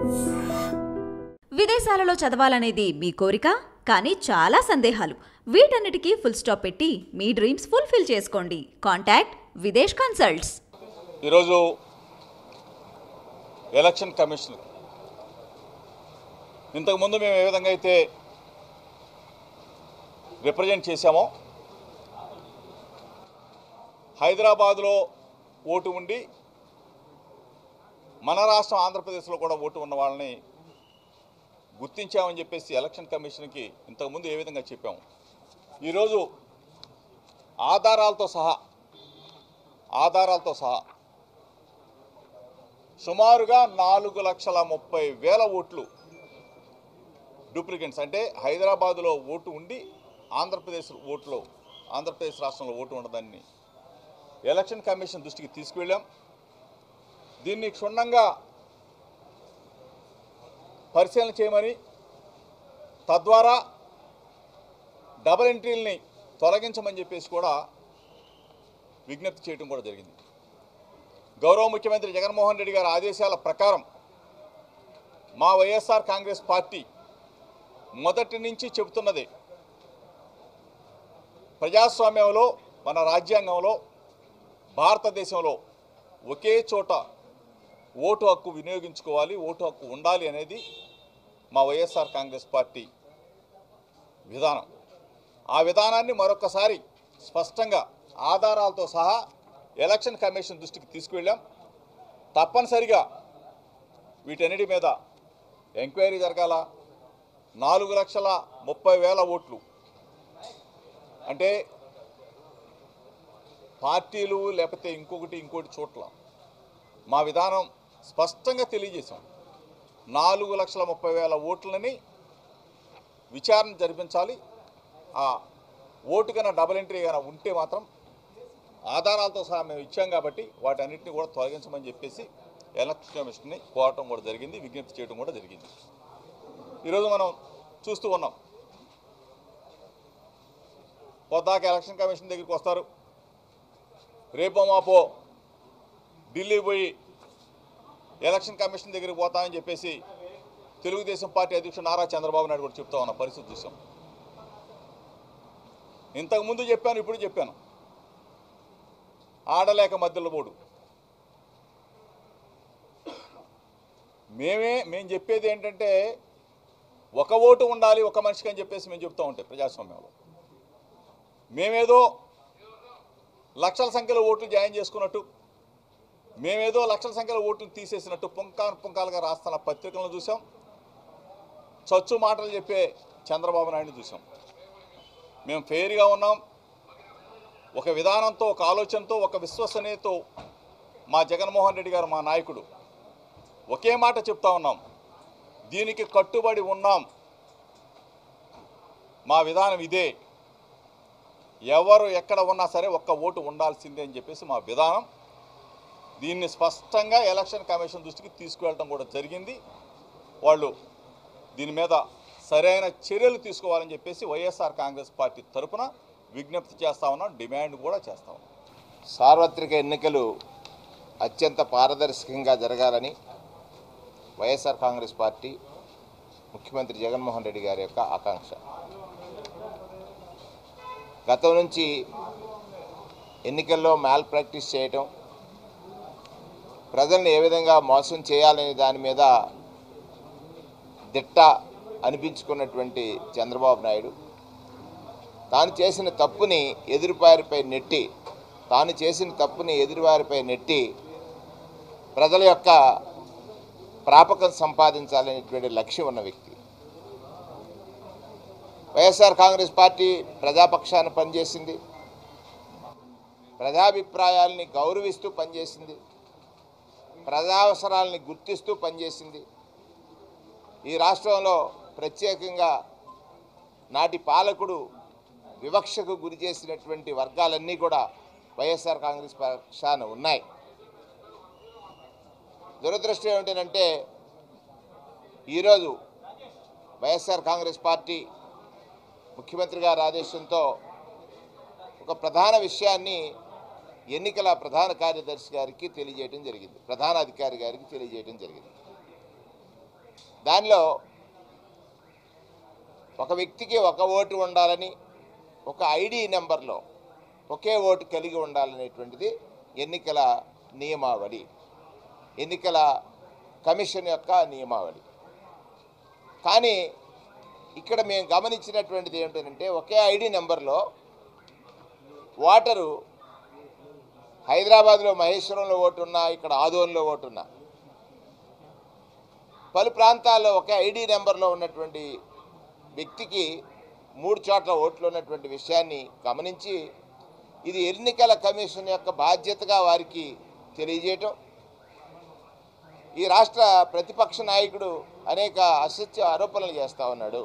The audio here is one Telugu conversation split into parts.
విదేశాలలో చదవాలనేది మీ కోరిక కానీ చాలా సందేహాలు వీటన్నిటికీ ఫుల్ స్టాప్ పెట్టి మీ డ్రీమ్స్ ఫుల్ఫిల్ చేసుకోండి కాంటాక్ట్ విదేశ్ కన్సల్ట్స్ ఈరోజు ఎలక్షన్ కమిషన్ ఇంతకుముందు మేము ఏ విధంగా అయితే రిప్రజెంట్ చేశామో హైదరాబాదులో ఓటు ఉండి మన రాష్ట్రం ఆంధ్రప్రదేశ్లో కూడా ఓటు ఉన్న వాళ్ళని గుర్తించామని చెప్పేసి ఎలక్షన్ కమిషన్కి ఇంతకుముందు ఏ విధంగా చెప్పాము ఈరోజు ఆధారాలతో సహా ఆధారాలతో సహా సుమారుగా నాలుగు లక్షల ముప్పై వేల ఓట్లు డూప్లికేట్స్ అంటే హైదరాబాదులో ఓటు ఉండి ఆంధ్రప్రదేశ్ ఓట్లో ఆంధ్రప్రదేశ్ రాష్ట్రంలో ఓటు ఉండదాన్ని ఎలక్షన్ కమిషన్ దృష్టికి తీసుకువెళ్ళాం దీన్ని క్షుణ్ణంగా పరిశీలన చేయమని తద్వారా డబల్ ఎంట్రీల్ని తొలగించమని చెప్పేసి కూడా విజ్ఞప్తి చేయడం కూడా జరిగింది గౌరవ ముఖ్యమంత్రి జగన్మోహన్ రెడ్డి గారి ఆదేశాల ప్రకారం మా వైఎస్ఆర్ కాంగ్రెస్ పార్టీ మొదటి నుంచి చెబుతున్నది ప్రజాస్వామ్యంలో మన రాజ్యాంగంలో భారతదేశంలో ఒకే చోట ఓటు హక్కు వినియోగించుకోవాలి ఓటు హక్కు ఉండాలి అనేది మా వైఎస్ఆర్ కాంగ్రెస్ పార్టీ విధానం ఆ విధానాన్ని మరొకసారి స్పష్టంగా ఆధారాలతో సహా ఎలక్షన్ కమిషన్ దృష్టికి తీసుకువెళ్ళాం తప్పనిసరిగా వీటన్నిటి మీద ఎంక్వైరీ జరగాల నాలుగు లక్షల ముప్పై వేల ఓట్లు అంటే పార్టీలు లేకపోతే ఇంకొకటి ఇంకోటి చోట్ల మా విధానం స్పష్టంగా తెలియజేశాం నాలుగు లక్షల ముప్పై వేల ఓట్లని విచారణ జరిపించాలి ఆ ఓటు కన్నా డబుల్ ఎంట్రీ కన్నా ఉంటే మాత్రం ఆధారాలతో సహా మేము ఇచ్చాం కాబట్టి వాటన్నిటిని కూడా తొలగించమని చెప్పేసి ఎలక్షన్ కమిషన్ని కోరటం కూడా జరిగింది విజ్ఞప్తి చేయడం కూడా జరిగింది ఈరోజు మనం చూస్తూ ఉన్నాం పొద్దాక ఎలక్షన్ కమిషన్ దగ్గరికి వస్తారు రేపో మాపో ఢిల్లీ పోయి ఎలక్షన్ కమిషన్ దగ్గరికి పోతామని చెప్పేసి తెలుగుదేశం పార్టీ అధ్యక్షుడు నారా చంద్రబాబు నాయుడు కూడా చెప్తా ఉన్న పరిస్థితి చూసాం ఇంతకుముందు చెప్పాను ఇప్పుడు చెప్పాను ఆడలేక మధ్యలో పోడు మేమే మేము చెప్పేది ఏంటంటే ఒక ఓటు ఉండాలి ఒక మనిషికి అని చెప్పేసి మేము చెప్తూ ఉంటాం ప్రజాస్వామ్యంలో మేమేదో లక్షల సంఖ్యలో ఓట్లు జాయిన్ చేసుకున్నట్టు మేమేదో లక్షల సంఖ్యలో ఓట్లు తీసేసినట్టు పుంకాను పుంకాలుగా రాస్తున్న పత్రికలను చూసాం చచ్చు మాటలు చెప్పే చంద్రబాబు నాయుడు చూసాం మేము ఫెయిర్గా ఉన్నాం ఒక విధానంతో ఒక ఆలోచనతో ఒక విశ్వసనీయతో మా జగన్మోహన్ రెడ్డి గారు మా నాయకుడు ఒకే మాట చెప్తా ఉన్నాం దీనికి కట్టుబడి ఉన్నాం మా విధానం ఇదే ఎవరు ఎక్కడ ఉన్నా సరే ఒక్క ఓటు ఉండాల్సిందే అని చెప్పేసి మా విధానం దీన్ని స్పష్టంగా ఎలక్షన్ కమిషన్ దృష్టికి తీసుకువెళ్ళడం కూడా జరిగింది వాళ్ళు దీని మీద సరైన చర్యలు తీసుకోవాలని చెప్పేసి వైఎస్ఆర్ కాంగ్రెస్ పార్టీ తరపున విజ్ఞప్తి చేస్తా ఉన్నాం డిమాండ్ కూడా చేస్తా ఉన్నాం సార్వత్రిక ఎన్నికలు అత్యంత పారదర్శకంగా జరగాలని వైఎస్ఆర్ కాంగ్రెస్ పార్టీ ముఖ్యమంత్రి జగన్మోహన్ రెడ్డి గారి యొక్క ఆకాంక్ష గతం నుంచి ఎన్నికల్లో మ్యాల్ ప్రాక్టీస్ చేయటం ప్రజల్ని ఏ విధంగా మోసం చేయాలనే దాని మీద దిట్ట అనిపించుకున్నటువంటి చంద్రబాబు నాయుడు తాను చేసిన తప్పుని ఎదురువారిపై నెట్టి తాను చేసిన తప్పుని ఎదురువారిపై నెట్టి ప్రజల యొక్క ప్రాపకం సంపాదించాలనేటువంటి లక్ష్యం ఉన్న వ్యక్తి వైఎస్ఆర్ కాంగ్రెస్ పార్టీ ప్రజాపక్షాన్ని పనిచేసింది ప్రజాభిప్రాయాల్ని గౌరవిస్తూ పనిచేసింది ప్రజావసరాలని గుర్తిస్తూ పనిచేసింది ఈ రాష్ట్రంలో ప్రత్యేకంగా నాటి పాలకుడు వివక్షకు గురి చేసినటువంటి వర్గాలన్నీ కూడా వైఎస్ఆర్ కాంగ్రెస్ పక్షాన ఉన్నాయి దురదృష్టం ఏమిటంటే ఈరోజు వైఎస్ఆర్ కాంగ్రెస్ పార్టీ ముఖ్యమంత్రి గారి ఆదేశంతో ఒక ప్రధాన విషయాన్ని ఎన్నికల ప్రధాన కార్యదర్శి గారికి తెలియజేయడం జరిగింది ప్రధాన అధికారి గారికి తెలియజేయడం జరిగింది దానిలో ఒక వ్యక్తికి ఒక ఓటు ఉండాలని ఒక ఐడి నెంబర్లో ఒకే ఓటు కలిగి ఉండాలనేటువంటిది ఎన్నికల నియమావళి ఎన్నికల కమిషన్ యొక్క నియమావళి కానీ ఇక్కడ మేము గమనించినటువంటిది ఏమిటంటే ఒకే ఐడి నెంబర్లో ఓటరు హైదరాబాద్లో మహేశ్వరంలో ఓటు ఉన్నా ఇక్కడ ఆదోన్లో ఓటు ఉన్నా పలు ప్రాంతాల్లో ఒకే ఐడి నెంబర్లో ఉన్నటువంటి వ్యక్తికి మూడు చోట్ల ఓట్లు ఉన్నటువంటి విషయాన్ని గమనించి ఇది ఎన్నికల కమిషన్ యొక్క బాధ్యతగా వారికి తెలియజేయటం ఈ రాష్ట్ర ప్రతిపక్ష నాయకుడు అనేక అసత్య ఆరోపణలు చేస్తూ ఉన్నాడు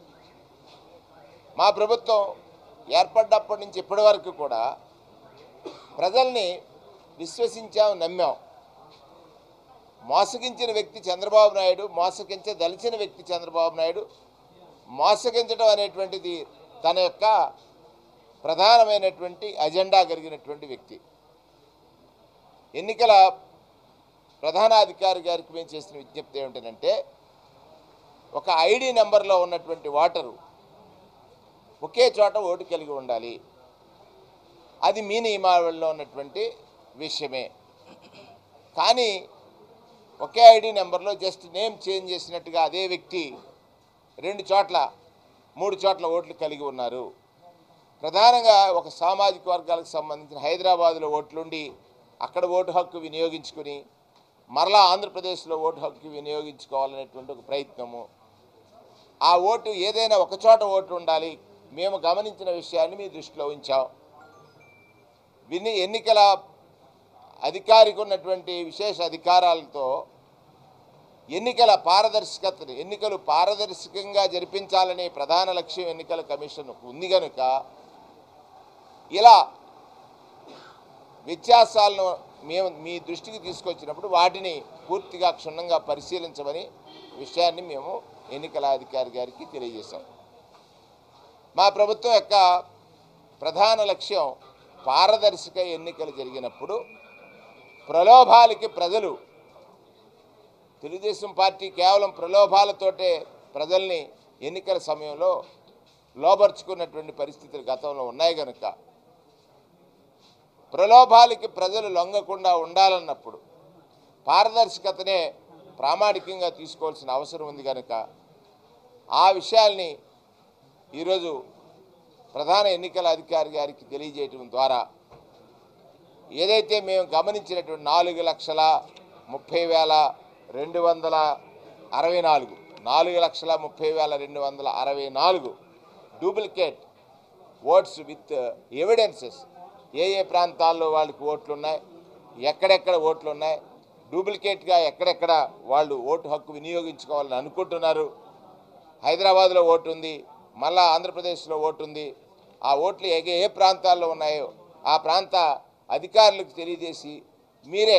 మా ప్రభుత్వం ఏర్పడ్డప్పటి నుంచి ఇప్పటి వరకు కూడా ప్రజల్ని విశ్వసించాం నమ్మాం మోసగించిన వ్యక్తి చంద్రబాబు నాయుడు మోసగించదలిచిన వ్యక్తి చంద్రబాబు నాయుడు మోసగించడం అనేటువంటిది తన యొక్క ప్రధానమైనటువంటి అజెండా కలిగినటువంటి వ్యక్తి ఎన్నికల ప్రధానాధికారి గారికి మేము చేసిన విజ్ఞప్తి ఏమిటంటే ఒక ఐడి నెంబర్లో ఉన్నటువంటి ఓటరు ఒకే చోట ఓటు కలిగి ఉండాలి అది మీ నియమావళిలో ఉన్నటువంటి విషయమే కానీ ఒకే ఐడి నెంబర్లో జస్ట్ నేమ్ చేంజ్ చేసినట్టుగా అదే వ్యక్తి రెండు చోట్ల మూడు చోట్ల ఓట్లు కలిగి ఉన్నారు ప్రధానంగా ఒక సామాజిక వర్గాలకు సంబంధించిన హైదరాబాదులో ఓట్లుండి అక్కడ ఓటు హక్కు వినియోగించుకుని మరలా ఆంధ్రప్రదేశ్లో ఓటు హక్కు వినియోగించుకోవాలనేటువంటి ఒక ప్రయత్నము ఆ ఓటు ఏదైనా ఒక చోట ఓటు ఉండాలి మేము గమనించిన విషయాన్ని మీ దృష్టిలో ఉంచాం విని ఎన్నికల అధికారికి ఉన్నటువంటి విశేష అధికారాలతో ఎన్నికల పారదర్శకతను ఎన్నికలు పారదర్శకంగా జరిపించాలనే ప్రధాన లక్ష్యం ఎన్నికల కమిషన్ ఉంది కనుక ఇలా వ్యత్యాసాలను మేము మీ దృష్టికి తీసుకొచ్చినప్పుడు వాటిని పూర్తిగా క్షుణ్ణంగా పరిశీలించమని విషయాన్ని మేము ఎన్నికల అధికారి గారికి తెలియజేశాం మా ప్రభుత్వం యొక్క ప్రధాన లక్ష్యం పారదర్శక ఎన్నికలు జరిగినప్పుడు ప్రలోభాలకి ప్రజలు తెలుగుదేశం పార్టీ కేవలం ప్రలోభాలతోటే ప్రజల్ని ఎన్నికల సమయంలో లోబర్చుకున్నటువంటి పరిస్థితులు గతంలో ఉన్నాయి కనుక ప్రలోభాలకి ప్రజలు లొంగకుండా ఉండాలన్నప్పుడు పారదర్శకతనే ప్రామాణికంగా తీసుకోవాల్సిన అవసరం ఉంది కనుక ఆ విషయాల్ని ఈరోజు ప్రధాన ఎన్నికల అధికారి గారికి తెలియజేయటం ద్వారా ఏదైతే మేము గమనించినటువంటి నాలుగు లక్షల ముప్పై వేల రెండు వందల అరవై నాలుగు నాలుగు లక్షల ముప్పై వేల రెండు వందల అరవై నాలుగు డూప్లికేట్ ఓట్స్ విత్ ఎవిడెన్సెస్ ఏ ఏ ప్రాంతాల్లో వాళ్ళకి ఓట్లు ఉన్నాయి ఎక్కడెక్కడ ఓట్లు ఉన్నాయి డూప్లికేట్గా ఎక్కడెక్కడ వాళ్ళు ఓటు హక్కు వినియోగించుకోవాలని అనుకుంటున్నారు హైదరాబాద్లో ఓటు ఉంది మళ్ళా ఆంధ్రప్రదేశ్లో ఓటు ఉంది ఆ ఓట్లు ఏ ఏ ప్రాంతాల్లో ఉన్నాయో ఆ ప్రాంత అధికారులకు తెలియజేసి మీరే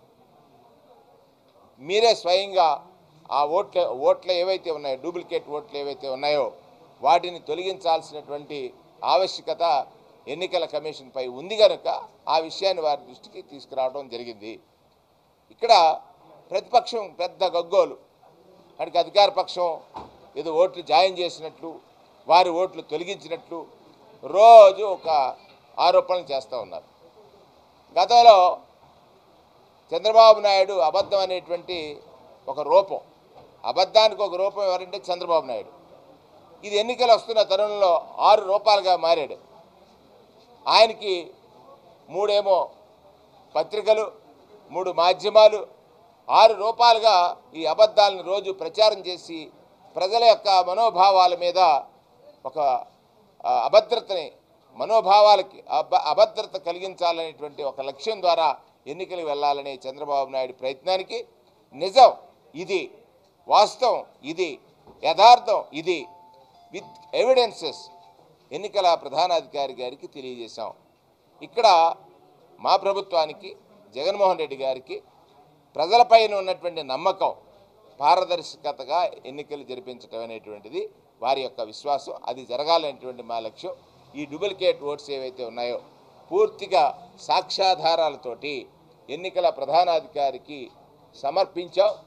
మీరే స్వయంగా ఆ ఓట్ల ఓట్లు ఏవైతే ఉన్నాయో డూప్లికేట్ ఓట్లు ఏవైతే ఉన్నాయో వాటిని తొలగించాల్సినటువంటి ఆవశ్యకత ఎన్నికల కమిషన్పై ఉంది కనుక ఆ విషయాన్ని వారి దృష్టికి తీసుకురావడం జరిగింది ఇక్కడ ప్రతిపక్షం పెద్ద గగ్గోలు అక్కడికి అధికార పక్షం ఏదో ఓట్లు జాయిన్ చేసినట్లు వారి ఓట్లు తొలగించినట్లు రోజు ఒక ఆరోపణలు చేస్తూ ఉన్నారు గతంలో చంద్రబాబు నాయుడు అబద్ధం అనేటువంటి ఒక రూపం అబద్ధానికి ఒక రూపం ఎవరంటే చంద్రబాబు నాయుడు ఇది ఎన్నికలు వస్తున్న తరుణంలో ఆరు రూపాయలుగా మారాడు ఆయనకి మూడేమో పత్రికలు మూడు మాధ్యమాలు ఆరు రూపాయలుగా ఈ అబద్ధాలను రోజు ప్రచారం చేసి ప్రజల యొక్క మనోభావాల మీద ఒక ఆ, అభద్రతని మనోభావాలకి అబ అభద్రత కలిగించాలనేటువంటి ఒక లక్ష్యం ద్వారా ఎన్నికలు వెళ్ళాలనే చంద్రబాబు నాయుడు ప్రయత్నానికి నిజం ఇది వాస్తవం ఇది యథార్థం ఇది విత్ ఎవిడెన్సెస్ ఎన్నికల ప్రధానాధికారి గారికి తెలియజేశాం ఇక్కడ మా ప్రభుత్వానికి జగన్మోహన్ రెడ్డి గారికి ప్రజలపైన ఉన్నటువంటి నమ్మకం పారదర్శకతగా ఎన్నికలు జరిపించడం అనేటువంటిది వారి యొక్క విశ్వాసం అది జరగాలనేటువంటి మా లక్ష్యం ఈ డూప్లికేట్ ఓట్స్ ఏవైతే ఉన్నాయో పూర్తిగా సాక్ష్యాధారాలతోటి ఎన్నికల ప్రధానాధికారికి సమర్పించాం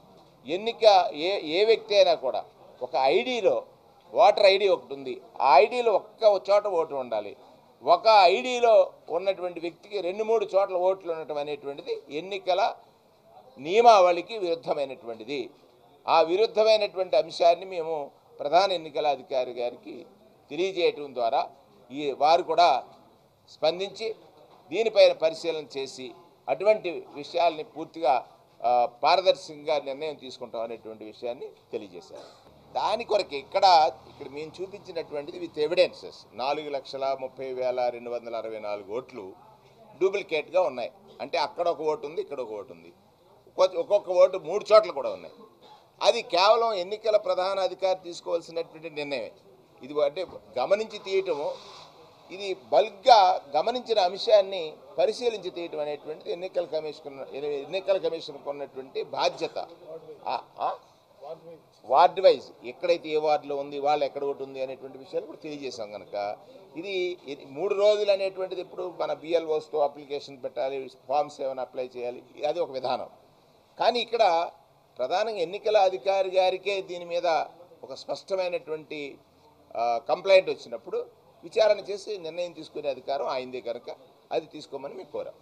ఎన్నిక ఏ ఏ వ్యక్తి అయినా కూడా ఒక ఐడిలో ఓటర్ ఐడి ఒకటి ఉంది ఆ ఐడిలో ఒక్క చోట ఓటు ఉండాలి ఒక ఐడిలో ఉన్నటువంటి వ్యక్తికి రెండు మూడు చోట్ల ఓట్లు ఉండటం అనేటువంటిది ఎన్నికల నియమావళికి విరుద్ధమైనటువంటిది ఆ విరుద్ధమైనటువంటి అంశాన్ని మేము ప్రధాన ఎన్నికల అధికారి గారికి తెలియజేయటం ద్వారా ఈ వారు కూడా స్పందించి దీనిపైన పరిశీలన చేసి అటువంటి విషయాల్ని పూర్తిగా ఆ, పారదర్శకంగా నిర్ణయం తీసుకుంటాం అనేటువంటి విషయాన్ని తెలియజేశారు దాని కొరకు ఇక్కడ ఇక్కడ మేము చూపించినటువంటిది విత్ ఎవిడెన్సెస్ నాలుగు లక్షల ముప్పై వేల రెండు వందల అరవై నాలుగు ఓట్లు డూప్లికేట్గా ఉన్నాయి అంటే అక్కడ ఒక ఓటు ఉంది ఇక్కడ ఒక ఓటు ఉంది ఒక్కొక్క- ఒక్కొక్క ఓటు మూడు చోట్ల కూడా ఉన్నాయి అది కేవలం ఎన్నికల ప్రధాన అధికారి తీసుకోవాల్సినటువంటి నిర్ణయమే ఇది అంటే గమనించి తీయటము ఇది బల్క్గా గమనించిన అంశాన్ని పరిశీలించి తీయటం అనేటువంటిది ఎన్నికల కమిషన్ ఎన్నికల కమిషన్కు ఉన్నటువంటి బాధ్యత ఆ- ఆ? వార్డ్ వైజ్ ఎక్కడైతే ఏ వార్డులో ఉంది వాళ్ళు ఎక్కడ ఒకటి ఉంది అనేటువంటి విషయాలు కూడా తెలియజేశాం కనుక ఇది ఇది మూడు రోజులు అనేటువంటిది ఇప్పుడు మన బిఎల్ఓస్తో అప్లికేషన్ పెట్టాలి ఫామ్స్ ఏమైనా అప్లై చేయాలి అది ఒక విధానం కానీ ఇక్కడ ప్రధానంగా ఎన్నికల అధికారి గారికే దీని మీద ఒక స్పష్టమైనటువంటి కంప్లైంట్ వచ్చినప్పుడు విచారణ చేసి నిర్ణయం తీసుకునే అధికారం ఆయనదే కనుక అది తీసుకోమని మీకు కోరాం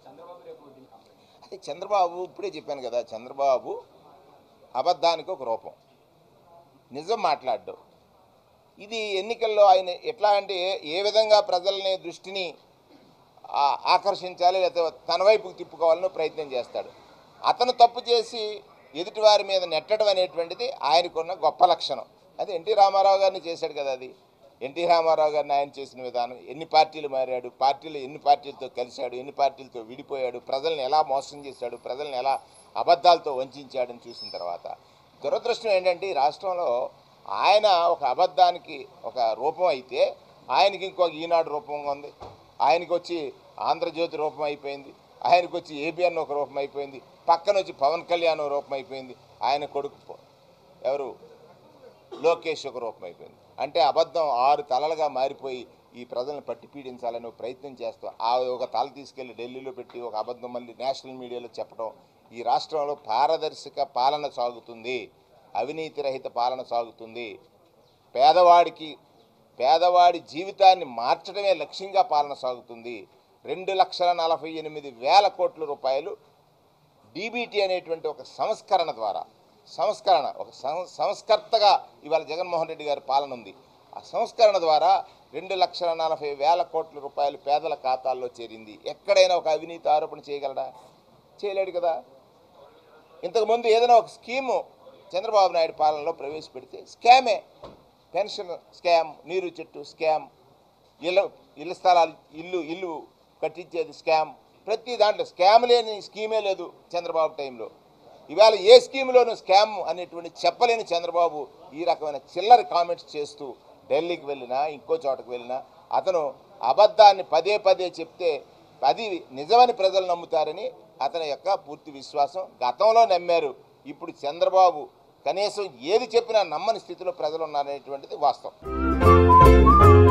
అదే చంద్రబాబు ఇప్పుడే చెప్పాను కదా చంద్రబాబు అబద్ధానికి ఒక రూపం నిజం మాట్లాడడం ఇది ఎన్నికల్లో ఆయన ఎట్లా అంటే ఏ- ఏ విధంగా ప్రజల్ని దృష్టిని ఆ- ఆకర్షించాలి లేకపోతే తన వైపుకు తిప్పుకోవాలని ప్రయత్నం చేస్తాడు అతను తప్పు చేసి ఎదుటివారి మీద నెట్టడం అనేటువంటిది ఆయనకున్న గొప్ప లక్షణం అది ఎన్టీ రామారావు గారిని చేశాడు కదా అది ఎన్టీ రామారావు గారిని ఆయన చేసిన విధానం ఎన్ని పార్టీలు మారాడు పార్టీలు ఎన్ని పార్టీలతో కలిశాడు ఎన్ని పార్టీలతో విడిపోయాడు ప్రజల్ని ఎలా మోసం చేశాడు ప్రజల్ని ఎలా అబద్ధాలతో వంచాడని చూసిన తర్వాత దురదృష్టం ఏంటంటే ఈ రాష్ట్రంలో ఆయన ఒక అబద్ధానికి ఒక రూపం అయితే ఆయనకి ఇంకొక ఈనాడు రూపంగా ఉంది ఆయనకి వచ్చి ఆంధ్రజ్యోతి రూపం అయిపోయింది ఆయనకు వచ్చి ఏబిఎన్ ఒక రూపం అయిపోయింది పక్కన వచ్చి పవన్ కళ్యాణ్ ఒక రూపం అయిపోయింది ఆయన కొడుకు పో- ఎవరు లోకేష్ ఒక రూపం అయిపోయింది అంటే అబద్ధం ఆరు తలలుగా మారిపోయి ఈ ప్రజలను పట్టి పీడించాలని ఒక ప్రయత్నం చేస్తాం ఆ ఒక తల తీసుకెళ్లి ఢిల్లీలో పెట్టి ఒక అబద్ధం మళ్ళీ నేషనల్ మీడియాలో చెప్పడం ఈ రాష్ట్రంలో పారదర్శక పాలన సాగుతుంది అవినీతి రహిత పాలన సాగుతుంది పేదవాడికి పేదవాడి జీవితాన్ని మార్చడమే లక్ష్యంగా పాలన సాగుతుంది రెండు లక్షల నలభై ఎనిమిది వేల కోట్ల రూపాయలు డీబీటీ అనేటువంటి ఒక సంస్కరణ ద్వారా సంస్కరణ ఒక సం- సంస్కర్తగా ఇవాళ జగన్మోహన్ రెడ్డి గారి పాలన ఉంది ఆ సంస్కరణ ద్వారా రెండు లక్షల నలభై వేల కోట్ల రూపాయలు పేదల ఖాతాల్లో చేరింది ఎక్కడైనా ఒక అవినీతి ఆరోపణ చేయగలడా చేయలేడు కదా ఇంతకుముందు ఏదైనా ఒక స్కీము చంద్రబాబు నాయుడు పాలనలో ప్రవేశపెడితే స్కామే పెన్షన్ స్కామ్ నీరు చెట్టు స్కామ్ ఇళ్ళ ఇళ్ళ స్థలాలు ఇల్లు ఇల్లు కట్టించేది స్కామ్ ప్రతి దాంట్లో స్కామ్ లేని స్కీమే లేదు చంద్రబాబు టైంలో ఇవాళ ఏ స్కీమ్లోనూ స్కామ్ అనేటువంటి చెప్పలేని చంద్రబాబు ఈ రకమైన చిల్లర కామెంట్స్ చేస్తూ ఢిల్లీకి వెళ్ళినా ఇంకో చోటకు వెళ్ళినా అతను అబద్ధాన్ని పదే పదే చెప్తే అది నిజమని ప్రజలు నమ్ముతారని అతని యొక్క పూర్తి విశ్వాసం గతంలో నమ్మారు ఇప్పుడు చంద్రబాబు కనీసం ఏది చెప్పినా నమ్మని స్థితిలో ప్రజలు ఉన్నారనేటువంటిది వాస్తవం